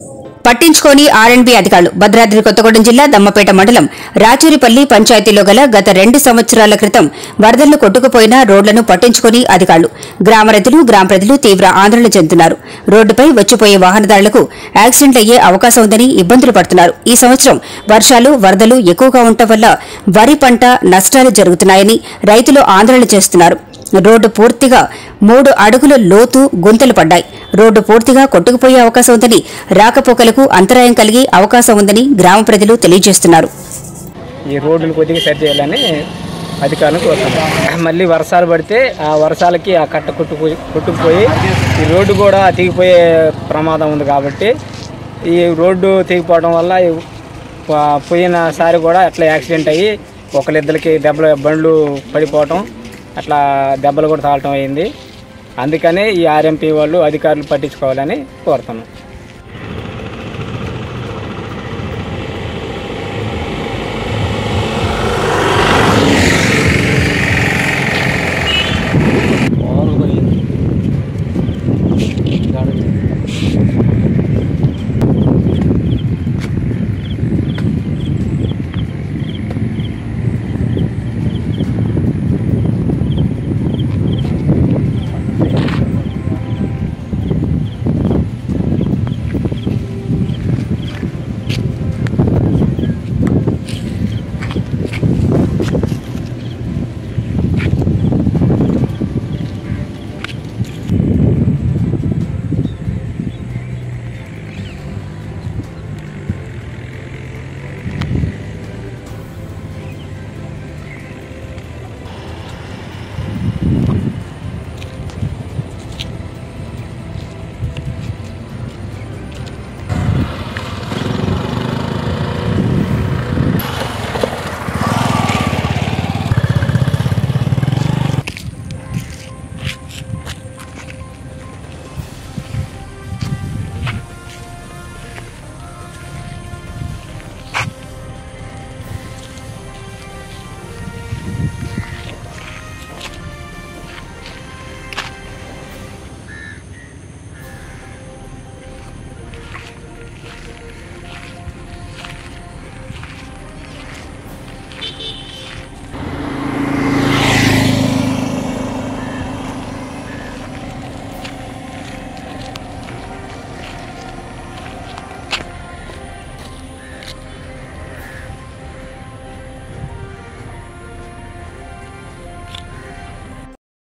పట్టించుకోని ఆర్ఎండ్బీ అధికారులు భద్రాద్రి కొత్తగూడెం జిల్లా దమ్మపేట మండలం రాచూరిపల్లి పంచాయతీలో గల గత రెండు సంవత్సరాల క్రితం వరదల్లో కొట్టుకుపోయిన రోడ్లను పట్టించుకోని అధికారులు గ్రామ రైతులు గ్రామ ప్రజలు తీవ్ర ఆందోళన చెందుతున్నారు రోడ్డుపై వచ్చిపోయే వాహనదారులకు యాక్సిడెంట్లు అయ్యే అవకాశం ఉందని ఇబ్బందులు పడుతున్నారు ఈ సంవత్సరం వర్షాలు వరదలు ఎక్కువగా ఉండటం వల్ల వరి పంట నష్టాలు జరుగుతున్నాయని రైతులు ఆందోళన చేస్తున్నారు రోడ్డు పూర్తిగా మూడు అడుగుల లోతు గుంతలు పడ్డాయి రోడ్డు పూర్తిగా కొట్టుకుపోయే అవకాశం ఉందని రాకపోకలకు అంతరాయం కలిగే అవకాశం ఉందని గ్రామ ప్రజలు తెలియజేస్తున్నారు ఈ రోడ్డును కొద్దిగా సరి చేయాలని అధికారులను కోరుతున్నాం మళ్ళీ వర్షాలు పడితే ఆ వర్షాలకి ఆ కట్ట కొట్టుకు కొట్టుకుపోయి ఈ రోడ్డు కూడా తెగిపోయే ప్రమాదం ఉంది కాబట్టి ఈ రోడ్డు తెగిపోవడం వల్ల ఈ ప- పోయినసారి కూడా అట్లా యాక్సిడెంట్ అయ్యి ఒకరిద్దరికి దెబ్బలు బండ్లు పడిపోవటం అట్లా దెబ్బలు కూడా తాగటం అయింది అందుకనే ఈ ఆర్ఎంపీ వాళ్ళు అధికారులు పట్టించుకోవాలని కోరుతున్నాం